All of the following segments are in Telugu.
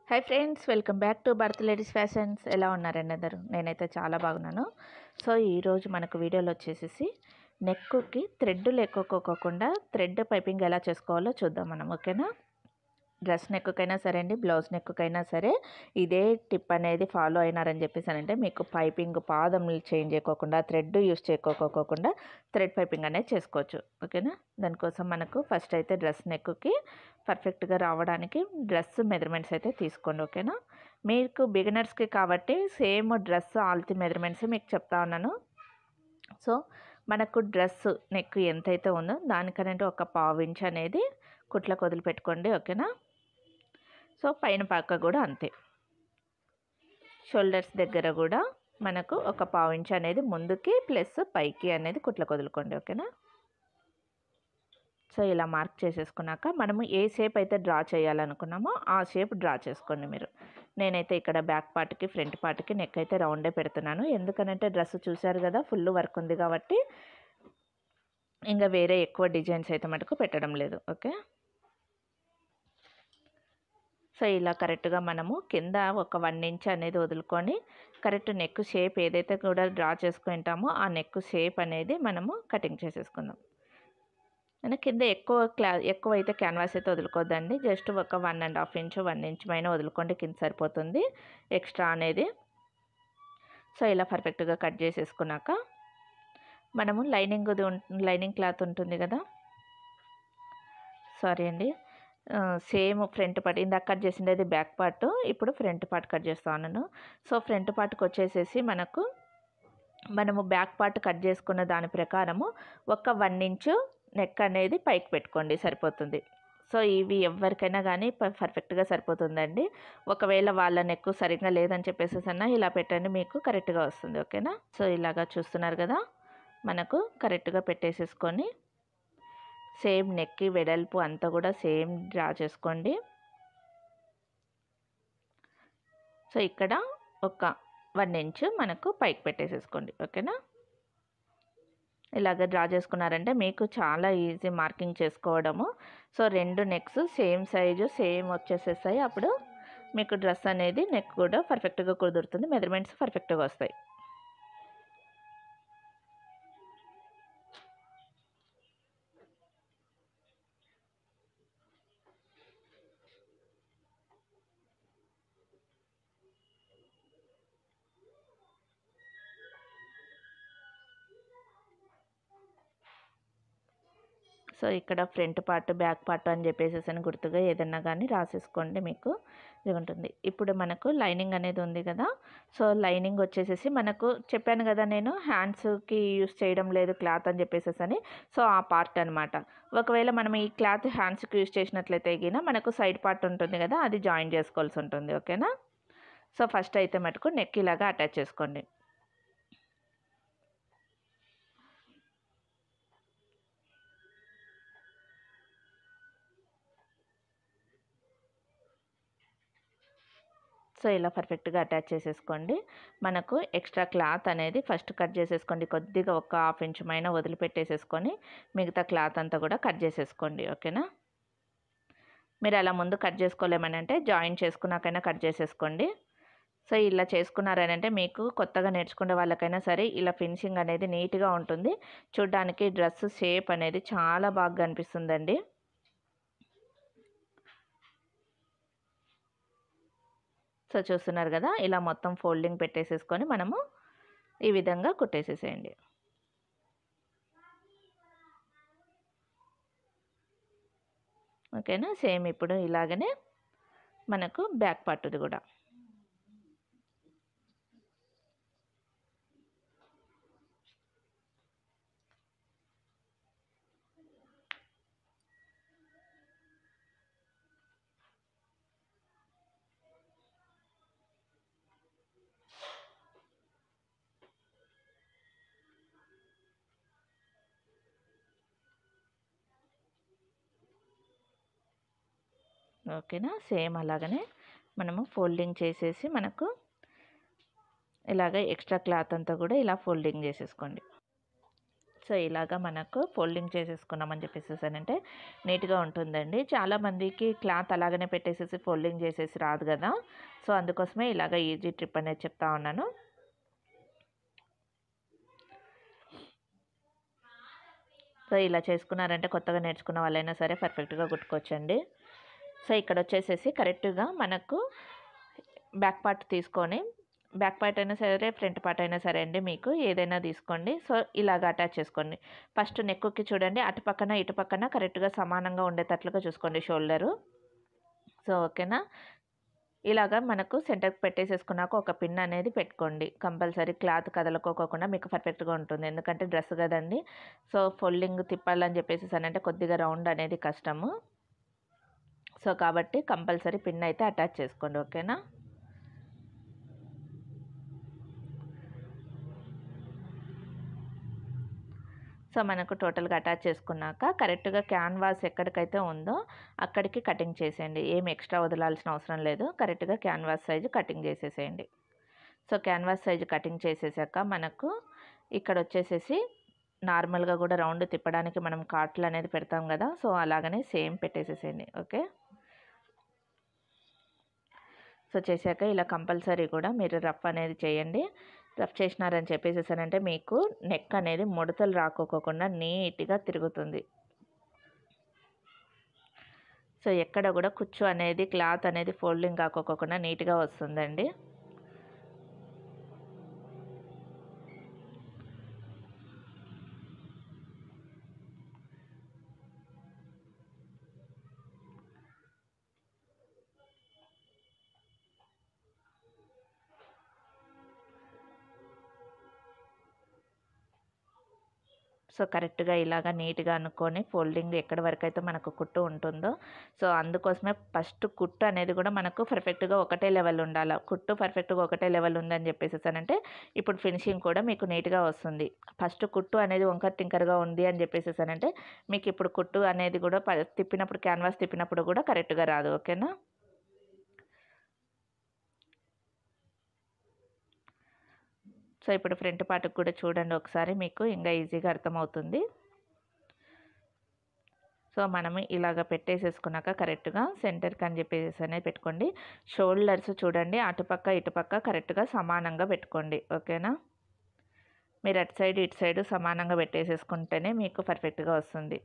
hi friends welcome back to Bharat ladies fashions ఎలా ఉన్నారండి అందరూ నేనైతే చాలా బాగున్నాను సో ఈరోజు మనకు వీడియోలో వచ్చేసేసి నెక్కుకి థ్రెడ్ లేకోకోకుండా థ్రెడ్ పైపింగ్ ఎలా చేసుకోవాలో చూద్దాం మనం ఓకేనా డ్రెస్ నెక్కుకైనా సరే అండి బ్లౌజ్ నెక్కుకైనా సరే ఇదే టిప్ అనేది ఫాలో అయినారని చెప్పేసానంటే మీకు పైపింగ్ పాదం చేంజ్ చేయకోకుండా థ్రెడ్ యూస్ చేయకోకోకుండా థ్రెడ్ పైపింగ్ అనేది చేసుకోవచ్చు ఓకేనా దానికోసం మనకు ఫస్ట్ అయితే డ్రెస్ నెక్కుకి పర్ఫెక్ట్గా రావడానికి డ్రెస్ మెజర్మెంట్స్ అయితే తీసుకోండి ఓకేనా మీకు బిగినర్స్కి కాబట్టి సేమ్ డ్రెస్ ఆల్తి మెజర్మెంట్స్ మీకు చెప్తా ఉన్నాను సో మనకు డ్రెస్ నెక్ ఎంతైతే ఉందో దానికంటే ఒక పావు ఇంచ్ అనేది కుట్లకు వదిలిపెట్టుకోండి ఓకేనా సో పైన పక్క కూడా అంతే షోల్డర్స్ దగ్గర కూడా మనకు ఒక పావు ఇంచ్ అనేది ముందుకి ప్లస్ పైకి అనేది కుట్లకు వదులుకోండి ఓకేనా సో ఇలా మార్క్ చేసేసుకున్నాక మనము ఏ షేప్ అయితే డ్రా చేయాలనుకున్నామో ఆ షేప్ డ్రా చేసుకోండి మీరు నేనైతే ఇక్కడ బ్యాక్ పార్ట్కి ఫ్రంట్ పార్ట్కి నెక్ అయితే రౌండే పెడుతున్నాను ఎందుకనంటే డ్రెస్ చూశారు కదా ఫుల్ వర్క్ ఉంది కాబట్టి ఇంకా వేరే ఎక్కువ డిజైన్స్ అయితే మటుకు పెట్టడం లేదు ఓకే సో ఇలా కరెక్ట్గా మనము కింద ఒక వన్ ఇంచ్ అనేది వదులుకొని కరెక్ట్ నెక్ షేప్ ఏదైతే కూడా డ్రా చేసుకుంటామో ఆ నెక్ షేప్ అనేది మనము కటింగ్ చేసేసుకుందాం అంటే కింద ఎక్కువ క్లా ఎక్కువ అయితే క్యాన్వాస్ అయితే వదులుకోద్దండి జస్ట్ ఒక one and half inch one inch పైన వదులుకోండి కింద సరిపోతుంది ఎక్స్ట్రా అనేది సో ఇలా పర్ఫెక్ట్గా కట్ చేసేసుకున్నాక మనము లైనింగ్ లైనింగ్ క్లాత్ ఉంటుంది కదా సారీ అండి సేమ్ ఫ్రంట్ పార్ట్ ఇందాక కట్ చేసిండేది బ్యాక్ పార్ట్ ఇప్పుడు ఫ్రంట్ పార్ట్ కట్ చేస్తా ఉన్నాను సో ఫ్రంట్ పార్ట్కి వచ్చేసేసి మనకు మనము బ్యాక్ పార్ట్ కట్ చేసుకున్న దాని ప్రకారము ఒక వన్ ఇంచు నెక్ అనేది పైకి పెట్టుకోండి సరిపోతుంది సో ఇవి ఎవరికైనా కానీ పర్ఫెక్ట్గా సరిపోతుందండి ఒకవేళ వాళ్ళ నెక్ సరిగ్గా లేదని చెప్పేసి అన్న ఇలా పెట్టండి మీకు కరెక్ట్గా వస్తుంది ఓకేనా సో ఇలాగా చూస్తున్నారు కదా మనకు కరెక్ట్గా పెట్టేసేసుకొని సేమ్ నెక్కి వెడల్పు అంతా కూడా సేమ్ డ్రా చేసుకోండి సో ఇక్కడ ఒక వన్ ఇంచ్ మనకు పైకి పెట్టేసేసుకోండి ఓకేనా ఇలాగ డ్రా చేసుకున్నారంటే మీకు చాలా ఈజీ మార్కింగ్ చేసుకోవడము సో రెండు నెక్స్ సేమ్ సైజు సేమ్ వచ్చేసేస్తాయి అప్పుడు మీకు డ్రెస్ అనేది నెక్ కూడా పర్ఫెక్ట్గా కుదురుతుంది మెజర్మెంట్స్ పర్ఫెక్ట్గా వస్తాయి సో ఇక్కడ ఫ్రంట్ పార్ట్ బ్యాక్ పార్ట్ అని చెప్పేసి అని గుర్తుగా ఏదన్నా కానీ రాసేసుకోండి మీకు ఇది ఉంటుంది ఇప్పుడు మనకు లైనింగ్ అనేది ఉంది కదా సో లైనింగ్ వచ్చేసేసి మనకు చెప్పాను కదా నేను హ్యాండ్స్కి యూస్ చేయడం లేదు క్లాత్ అని చెప్పేసి అని సో ఆ పార్ట్ అనమాట ఒకవేళ మనం ఈ క్లాత్ హ్యాండ్స్కి యూస్ చేసినట్లయితే గిన మనకు సైడ్ పార్ట్ ఉంటుంది కదా అది జాయిన్ చేసుకోవాల్సి ఉంటుంది ఓకేనా సో ఫస్ట్ అయితే మటుకు నెక్ ఇలాగా అటాచ్ చేసుకోండి సో ఇలా పర్ఫెక్ట్గా అటాచ్ చేసేసుకోండి మనకు ఎక్స్ట్రా క్లాత్ అనేది ఫస్ట్ కట్ చేసేసుకోండి కొద్దిగా ఒక హాఫ్ ఇంచ్ పైన వదిలిపెట్టేసేసుకొని మిగతా క్లాత్ అంతా కూడా కట్ చేసేసుకోండి ఓకేనా మీరు అలా ముందు కట్ చేసుకోలేమని అంటే జాయిన్ చేసుకున్నాకైనా కట్ చేసేసుకోండి సో ఇలా చేసుకున్నారనంటే మీకు కొత్తగా నేర్చుకునే వాళ్ళకైనా సరే ఇలా ఫినిషింగ్ అనేది నీట్గా ఉంటుంది చూడ్డానికి డ్రెస్ షేప్ అనేది చాలా బాగా అనిపిస్తుందండి సో చూస్తున్నారు కదా ఇలా మొత్తం ఫోల్డింగ్ పెట్టేసేసుకొని మనము ఈ విధంగా కుట్టేసేసేయండి ఓకేనా సేమ్ ఇప్పుడు ఇలాగనే మనకు బ్యాక్ పార్ట్ది కూడా ఓకేనా సేమ్ అలాగనే మనము ఫోల్డింగ్ చేసేసి మనకు ఇలాగ ఎక్స్ట్రా క్లాత్ అంతా కూడా ఇలా ఫోల్డింగ్ చేసేసుకోండి సో ఇలాగా మనకు ఫోల్డింగ్ చేసేసుకున్నామని చెప్పేసి అంటే నీట్గా ఉంటుందండి చాలామందికి క్లాత్ అలాగనే పెట్టేసేసి ఫోల్డింగ్ చేసేసి రాదు కదా సో అందుకోసమే ఇలాగ ఈజీ ట్రిప్ అనేది చెప్తా ఉన్నాను సో ఇలా చేసుకున్నారంటే కొత్తగా నేర్చుకున్న వాళ్ళైనా సరే పర్ఫెక్ట్గా కుట్టుకోవచ్చండి సో ఇక్కడ వచ్చేసేసి కరెక్ట్గా మనకు బ్యాక్ పార్ట్ తీసుకొని బ్యాక్ పార్ట్ అయినా సరే ఫ్రంట్ పార్ట్ అయినా సరే అండి మీకు ఏదైనా తీసుకోండి సో ఇలాగ అటాచ్ చేసుకోండి ఫస్ట్ నెక్కుకి చూడండి అటు పక్కన ఇటు పక్కన కరెక్ట్గా సమానంగా ఉండేటట్లుగా చూసుకోండి షోల్డరు సో ఓకేనా ఇలాగా మనకు సెంటర్కి పెట్టేసేసుకున్నాక ఒక పిన్ అనేది పెట్టుకోండి కంపల్సరీ క్లాత్ కదలకోకుండా మీకు పర్ఫెక్ట్గా ఉంటుంది ఎందుకంటే డ్రెస్ కదండి సో ఫోల్డింగ్ తిప్పాలని చెప్పేసి అంటే కొద్దిగా రౌండ్ అనేది కష్టము సో కాబట్టి కంపల్సరీ పిన్ అయితే అటాచ్ చేసుకోండి ఓకేనా సో మనకు టోటల్గా అటాచ్ చేసుకున్నాక కరెక్ట్గా క్యాన్వాస్ ఎక్కడికైతే ఉందో అక్కడికి కటింగ్ చేసేయండి ఏం ఎక్స్ట్రా వదలాల్సిన అవసరం లేదు కరెక్ట్గా క్యాన్వాస్ సైజు కటింగ్ చేసేసేయండి సో క్యాన్వాస్ సైజు కటింగ్ చేసేసాక మనకు ఇక్కడ వచ్చేసేసి నార్మల్గా కూడా రౌండ్ తిప్పడానికి మనం కాట్లు అనేది పెడతాం కదా సో అలాగనే సేమ్ పెట్టేసేసేయండి ఓకే సో చేశాక ఇలా కంపల్సరీ కూడా మీరు రఫ్ అనేది చేయండి రఫ్ చేసినారని చెప్పేసేసానంటే మీకు నెక్ అనేది ముడతలు రాకోకుండా నీట్గా తిరుగుతుంది సో ఎక్కడ కూడా కుచ్చు అనేది క్లాత్ అనేది ఫోల్డింగ్ కాకోకుండా నీట్గా వస్తుందండి సో కరెక్ట్గా ఇలాగా నీట్గా అనుకొని ఫోల్డింగ్ ఎక్కడి వరకు అయితే మనకు కుట్టు ఉంటుందో సో అందుకోసమే ఫస్ట్ కుట్టు అనేది కూడా మనకు పర్ఫెక్ట్గా ఒకటే లెవెల్ ఉండాలి కుట్టు పర్ఫెక్ట్గా ఒకటే లెవెల్ ఉందని చెప్పేసేసానంటే ఇప్పుడు ఫినిషింగ్ కూడా మీకు నీట్గా వస్తుంది ఫస్ట్ కుట్టు అనేది వంకర్ టింకర్గా ఉంది అని చెప్పేసేసానంటే మీకు ఇప్పుడు కుట్టు అనేది కూడా తిప్పినప్పుడు క్యాన్వాస్ తిప్పినప్పుడు కూడా కరెక్ట్గా రాదు ఓకేనా సో ఇప్పుడు ఫ్రంట్ పార్ట్కి కూడా చూడండి ఒకసారి మీకు ఇంకా ఈజీగా అర్థమవుతుంది సో మనము ఇలాగ పెట్టేసేసుకున్నాక కరెక్ట్గా సెంటర్కి అని చెప్పేసి అనేది పెట్టుకోండి షోల్డర్స్ చూడండి అటుపక్క ఇటుపక్క కరెక్ట్గా సమానంగా పెట్టుకోండి ఓకేనా మీరు అటు సైడ్ ఇటు సైడ్ సమానంగా పెట్టేసేసుకుంటేనే మీకు పర్ఫెక్ట్గా వస్తుంది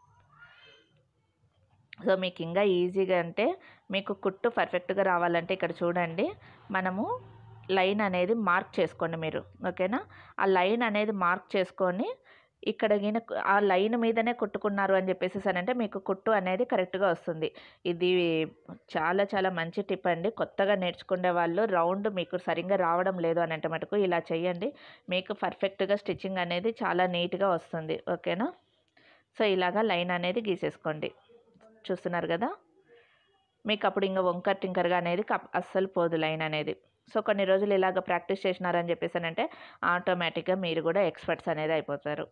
సో మీకు ఇంకా ఈజీగా అంటే మీకు కుట్టు పర్ఫెక్ట్గా రావాలంటే ఇక్కడ చూడండి మనము లైన్ అనేది మార్క్ చేసుకోండి మీరు ఓకేనా ఆ లైన్ అనేది మార్క్ చేసుకొని ఇక్కడ గిన ఆ లైన్ మీదనే కుట్టుకున్నారు అని చెప్పేసి అంటే మీకు కుట్టు అనేది కరెక్ట్గా వస్తుంది ఇది చాలా చాలా మంచి టిప్ అండి కొత్తగా నేర్చుకునే వాళ్ళు రౌండ్ మీకు సరిగ్గా రావడం లేదు అని అంటే మటుకు ఇలా చేయండి మీకు పర్ఫెక్ట్గా స్టిచ్చింగ్ అనేది చాలా నీట్గా వస్తుంది ఓకేనా సో ఇలాగా లైన్ అనేది గీసేసుకోండి చూస్తున్నారు కదా మీకు అప్పుడు ఇంకా వంకర్ టింకర్గా అనేది అస్సలు పోదు లైన్ అనేది సో కొన్ని రోజులు ఇలాగ ప్రాక్టీస్ చేసినారని చెప్పేసానంటే ఆటోమేటిక్గా మీరు కూడా ఎక్స్పర్ట్స్ అనేది అయిపోతారు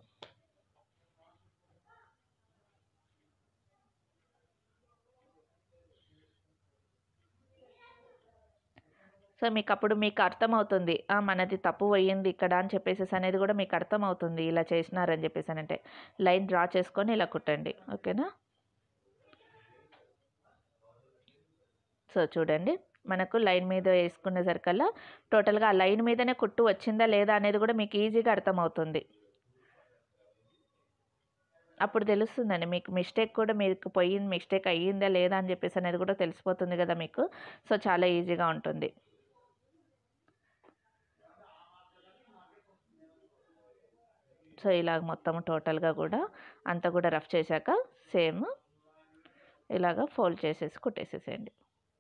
సో మీకు అప్పుడు మీకు అర్థమవుతుంది మనది తప్పు పోయింది ఇక్కడ అని చెప్పేసి అనేది కూడా మీకు అర్థమవుతుంది ఇలా చేసినారని చెప్పేసి అంటే లైన్ డ్రా చేసుకొని ఇలా కుట్టండి ఓకేనా సో చూడండి మనకు లైన్ మీద వేసుకునేసరికల్లా టోటల్గా ఆ లైన్ మీదనే కుట్టు వచ్చిందా లేదా అనేది కూడా మీకు ఈజీగా అర్థమవుతుంది అప్పుడు తెలుస్తుందండి మీకు మిస్టేక్ కూడా మీకు పోయింది మిస్టేక్ అయ్యిందా లేదా అని చెప్పేసి అనేది కూడా తెలిసిపోతుంది కదా మీకు సో చాలా ఈజీగా ఉంటుంది సో ఇలాగ మొత్తం టోటల్గా కూడా అంతా కూడా రఫ్ చేశాక సేమ్ ఇలాగ ఫోల్డ్ చేసేసి కుట్టేసేసేయండి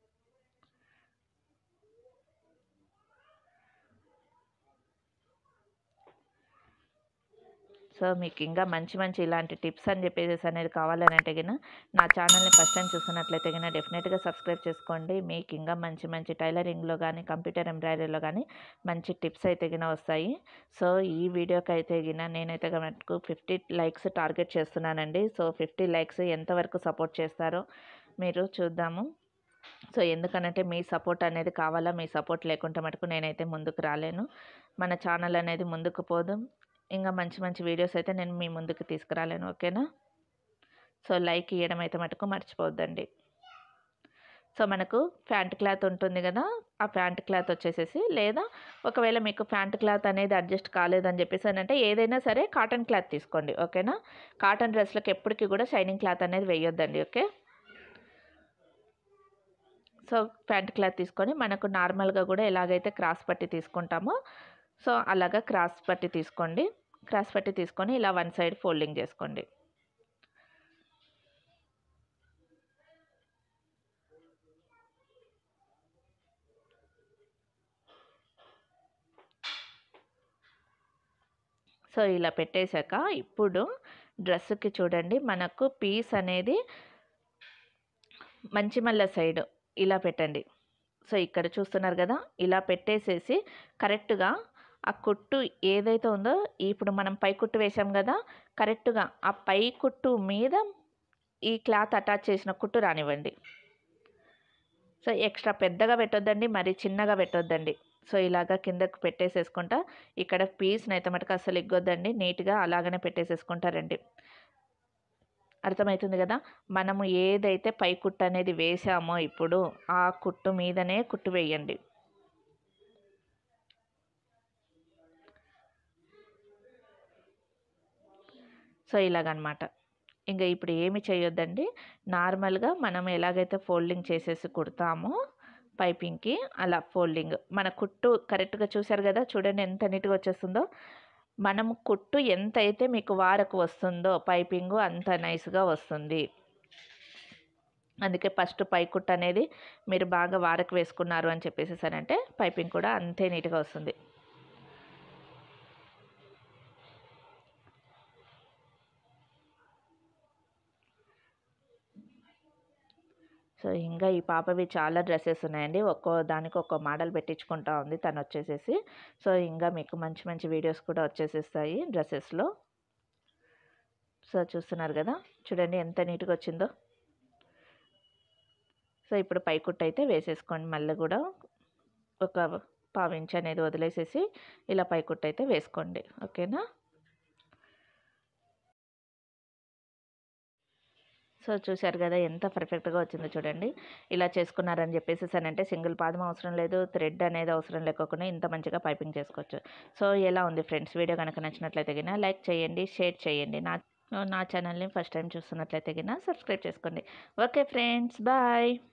సో మీకు ఇంకా మంచి మంచి ఇలాంటి టిప్స్ అని చెప్పేసి అనేది కావాలని అంటే గిన నా ఛానల్ని ఫస్ట్ టైం చూస్తున్నట్లయితే గిన డెఫినెట్గా సబ్స్క్రైబ్ చేసుకోండి మీకు ఇంకా మంచి మంచి టైలరింగ్లో కానీ కంప్యూటర్ ఎంబ్రాయిడరీలో కానీ మంచి టిప్స్ అయితే గిన వస్తాయి సో ఈ వీడియోకి అయితే గిన నేనైతే మనకు ఫిఫ్టీ లైక్స్ టార్గెట్ చేస్తున్నానండి సో ఫిఫ్టీ లైక్స్ ఎంతవరకు సపోర్ట్ చేస్తారో మీరు చూద్దాము సో ఎందుకనంటే మీ సపోర్ట్ అనేది కావాలా మీ సపోర్ట్ లేకుంటే మటుకు నేనైతే ముందుకు రాలేను మన ఛానల్ అనేది ముందుకు పోదు ఇంకా మంచి మంచి వీడియోస్ అయితే నేను మీ ముందుకు తీసుకురాలేను ఓకేనా సో లైక్ ఇవ్వడం అయితే మటుకు మర్చిపోవద్దండి సో మనకు ప్యాంట్ క్లాత్ ఉంటుంది కదా ఆ ప్యాంట్ క్లాత్ వచ్చేసేసి లేదా ఒకవేళ మీకు ప్యాంట్ క్లాత్ అనేది అడ్జస్ట్ కాలేదని చెప్పేసి అని అంటే ఏదైనా సరే కాటన్ క్లాత్ తీసుకోండి ఓకేనా కాటన్ డ్రెస్లకు ఎప్పటికీ కూడా షైనింగ్ క్లాత్ అనేది వేయొద్దండి ఓకే సో ప్యాంట్ క్లాత్ తీసుకొని మనకు నార్మల్గా కూడా ఎలాగైతే క్రాస్ పట్టి తీసుకుంటామో సో అలాగా క్రాస్ పట్టి తీసుకోండి క్రాస్ పట్టి తీసుకొని ఇలా వన్ సైడ్ ఫోల్డింగ్ చేసుకోండి సో ఇలా పెట్టేశాక ఇప్పుడు డ్రెస్సుకి చూడండి మనకు పీస్ అనేది మంచి మల్ల సైడ్ ఇలా పెట్టండి సో ఇక్కడ చూస్తున్నారు కదా ఇలా పెట్టేసేసి కరెక్ట్గా ఆ కుట్టు ఏదైతే ఉందో ఇప్పుడు మనం పై కుట్టు వేసాం కదా కరెక్ట్గా ఆ పై కుట్టు మీద ఈ క్లాత్ అటాచ్ చేసిన కుట్టు రానివ్వండి సో ఎక్స్ట్రా పెద్దగా పెట్టొద్దండి మరి చిన్నగా పెట్టొద్దండి సో ఇలాగా కిందకు పెట్టేసేసుకుంటా ఇక్కడ పీస్ని అయితే మటుకు అసలు ఇగ్గొద్దండి నీట్గా అలాగనే పెట్టేసేసుకుంటారండి అర్థమవుతుంది కదా మనము ఏదైతే పై కుట్టు అనేది వేసామో ఇప్పుడు ఆ కుట్టు మీదనే కుట్టు వేయండి సో ఇలాగనమాట ఇంకా ఇప్పుడు ఏమి చేయొద్దండి నార్మల్గా మనం ఎలాగైతే ఫోల్డింగ్ చేసేసి కుడతామో పైపింగ్కి అలా ఫోల్డింగ్ మన కుట్టు కరెక్ట్గా చూసారు కదా చూడండి ఎంత నీట్గా వచ్చేస్తుందో మనం కుట్టు ఎంత అయితే మీకు వారకు వస్తుందో పైపింగ్ అంత నైస్గా వస్తుంది అందుకే ఫస్ట్ పై కుట్టు అనేది మీరు బాగా వారకు వేసుకున్నారు అని చెప్పేసేసారంటే పైపింగ్ కూడా అంతే నీట్గా వస్తుంది సో ఇంకా ఈ పాపవి చాలా డ్రెస్సెస్ ఉన్నాయండి ఒక్కో దానికి ఒక్కో మోడల్ పెట్టించుకుంటా ఉంది తను వచ్చేసేసి సో ఇంకా మీకు మంచి మంచి వీడియోస్ కూడా వచ్చేసేస్తాయి డ్రెస్సెస్లో సో చూస్తున్నారు కదా చూడండి ఎంత నీట్గా వచ్చిందో సో ఇప్పుడు పైకుట్టు అయితే వేసేసుకోండి మళ్ళీ కూడా ఒక పావు ఇంచ్ అనేది వదిలేసేసి ఇలా పైకుట్టు అయితే వేసుకోండి ఓకేనా సో చూశారు కదా ఎంత పర్ఫెక్ట్గా వచ్చిందో చూడండి ఇలా చేసుకున్నారని చెప్పేసి అంటే సింగిల్ పాదం అవసరం లేదు థ్రెడ్ అనేది అవసరం లేకుండా ఇంత మంచిగా పైపింగ్ చేసుకోవచ్చు సో ఎలా ఉంది ఫ్రెండ్స్ వీడియో కనుక నచ్చినట్లయితే గిన లైక్ చేయండి షేర్ చేయండి నా నా ఛానల్ని ఫస్ట్ టైం చూస్తున్నట్లయితే గిన సబ్స్క్రైబ్ చేసుకోండి ఓకే ఫ్రెండ్స్ బాయ్